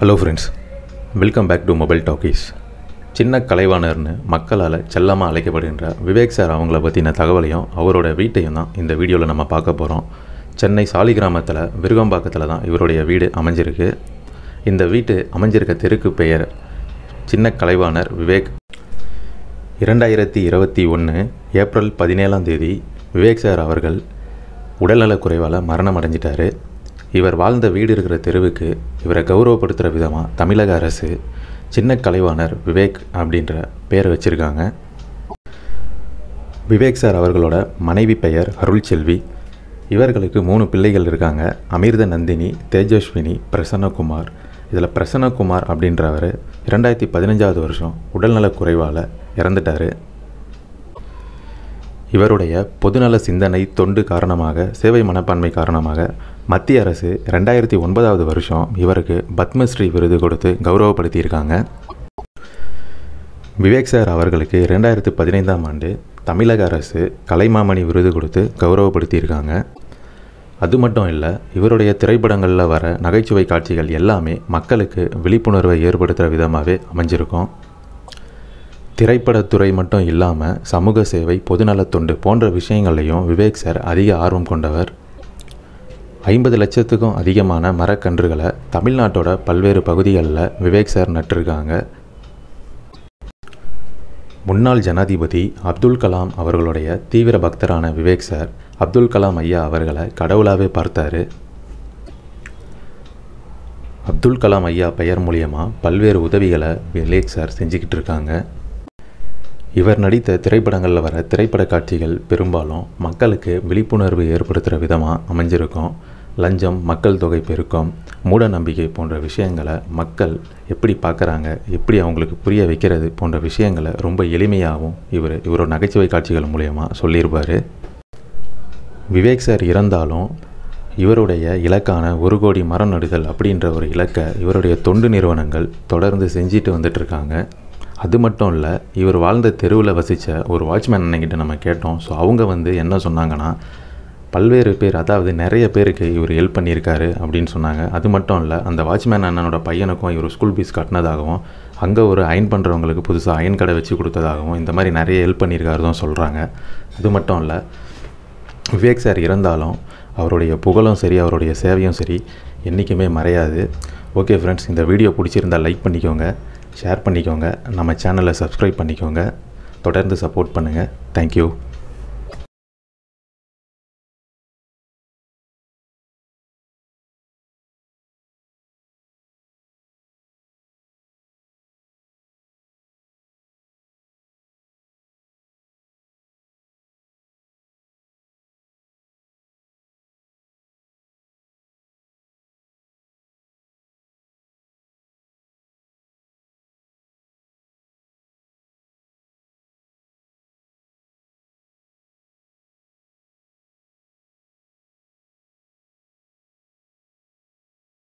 hello friends welcome back to mobile talkies சின்ன கலைவாணர்னு மக்களால் செல்லமாக அழைக்கப்படுகின்ற விவேக் சார் அவங்கள பற்றின தகவலையும் அவரோட வீட்டையும் தான் இந்த வீடியோவில் நம்ம பார்க்க போகிறோம் சென்னை சாலிகிராமத்தில் விருகம்பாக்கத்தில் தான் இவருடைய வீடு அமைஞ்சிருக்கு இந்த வீட்டு அமைஞ்சிருக்க தெருக்கு பெயர் சின்ன கலைவாணர் விவேக் இரண்டாயிரத்தி இருபத்தி ஒன்று ஏப்ரல் பதினேழாம் தேதி விவேக் சார் அவர்கள் உடல்நலக் குறைவால் மரணம் அடைஞ்சிட்டாரு இவர் வாழ்ந்த வீடு இருக்கிற தெருவுக்கு இவரை கௌரவப்படுத்துகிற விதமாக தமிழக அரசு சின்ன கலைவாணர் விவேக் அப்படின்ற பேரை வச்சுருக்காங்க விவேக் சார் அவர்களோட மனைவி பெயர் அருள்செல்வி இவர்களுக்கு மூணு பிள்ளைகள் இருக்காங்க அமிர்த நந்தினி தேஜஸ்வினி பிரசன்னகுமார் இதில் பிரசன்னகுமார் அப்படின்றவர் இரண்டாயிரத்தி பதினஞ்சாவது வருஷம் உடல்நலக் குறைவால் இறந்துட்டார் இவருடைய பொதுநல சிந்தனை தொண்டு காரணமாக சேவை மனப்பான்மை காரணமாக மத்திய அரசு ரெண்டாயிரத்தி ஒன்பதாவது வருஷம் இவருக்கு பத்மஸ்ரீ விருது கொடுத்து கௌரவப்படுத்தியிருக்காங்க விவேக் சார் அவர்களுக்கு ரெண்டாயிரத்தி பதினைந்தாம் ஆண்டு தமிழக அரசு கலைமாமணி விருது கொடுத்து கௌரவப்படுத்தியிருக்காங்க அது மட்டும் இல்லை இவருடைய திரைப்படங்களில் வர நகைச்சுவை காட்சிகள் எல்லாமே மக்களுக்கு விழிப்புணர்வை ஏற்படுத்துகிற விதமாகவே அமைஞ்சிருக்கும் திரைப்படத்துறை மட்டும் இல்லாமல் சமூக சேவை பொதுநலத்தொண்டு போன்ற விஷயங்கள்லையும் விவேக் சார் அதிக ஆர்வம் கொண்டவர் ஐம்பது லட்சத்துக்கும் அதிகமான மரக்கன்றுகளை தமிழ்நாட்டோட பல்வேறு பகுதிகளில் விவேக் சார் நட்டிருக்காங்க முன்னாள் ஜனாதிபதி அப்துல் கலாம் அவர்களுடைய தீவிர பக்தரான விவேக் சார் அப்துல் கலாம் ஐயா அவர்களை கடவுளாகவே பார்த்தாரு அப்துல் கலாம் ஐயா பெயர் மூலியமாக பல்வேறு உதவிகளை விவேக் சார் செஞ்சுக்கிட்டு இருக்காங்க இவர் நடித்த திரைப்படங்களில் வர திரைப்பட காட்சிகள் பெரும்பாலும் மக்களுக்கு விழிப்புணர்வு ஏற்படுத்துகிற விதமாக அமைஞ்சிருக்கும் லஞ்சம் மக்கள் தொகை பெருக்கம் மூட நம்பிக்கை போன்ற விஷயங்களை மக்கள் எப்படி பார்க்குறாங்க எப்படி அவங்களுக்கு புரிய வைக்கிறது போன்ற விஷயங்களை ரொம்ப எளிமையாகவும் இவர் இவரோட நகைச்சுவை காட்சிகள் மூலயமா சொல்லியிருப்பார் விவேக் சார் இறந்தாலும் இவருடைய இலக்கான ஒரு கோடி மரம் நடுதல் அப்படின்ற ஒரு இலக்கை இவருடைய தொண்டு நிறுவனங்கள் தொடர்ந்து செஞ்சுட்டு வந்துட்டுருக்காங்க அது மட்டும் இல்லை இவர் வாழ்ந்த தெருவில் வசித்த ஒரு வாட்ச்மேன் அண்ணங்கிட்ட நம்ம கேட்டோம் ஸோ அவங்க வந்து என்ன சொன்னாங்கன்னா பல்வேறு பேர் அதாவது நிறைய பேருக்கு இவர் ஹெல்ப் பண்ணியிருக்காரு அப்படின்னு சொன்னாங்க அது மட்டும் இல்லை அந்த வாட்ச்மேன் அண்ணனோட பையனுக்கும் இவர் ஸ்கூல் ஃபீஸ் கட்டினதாகவும் அங்கே ஒரு அயன் பண்ணுறவங்களுக்கு புதுசாக அயன் கடை வச்சு கொடுத்ததாகவும் இந்த மாதிரி நிறைய ஹெல்ப் பண்ணியிருக்காருதான் சொல்கிறாங்க அது மட்டும் இல்லை விவேக் சார் இறந்தாலும் அவருடைய புகழும் சரி அவருடைய சேவையும் சரி என்றைக்குமே மறையாது ஓகே ஃப்ரெண்ட்ஸ் இந்த வீடியோ பிடிச்சிருந்தால் லைக் பண்ணிக்கோங்க ஷேர் பண்ணிக்கோங்க நம்ம சேனலை சப்ஸ்கிரைப் பண்ணிக்கோங்க தொடர்ந்து சப்போர்ட் பண்ணுங்கள் தேங்க்யூ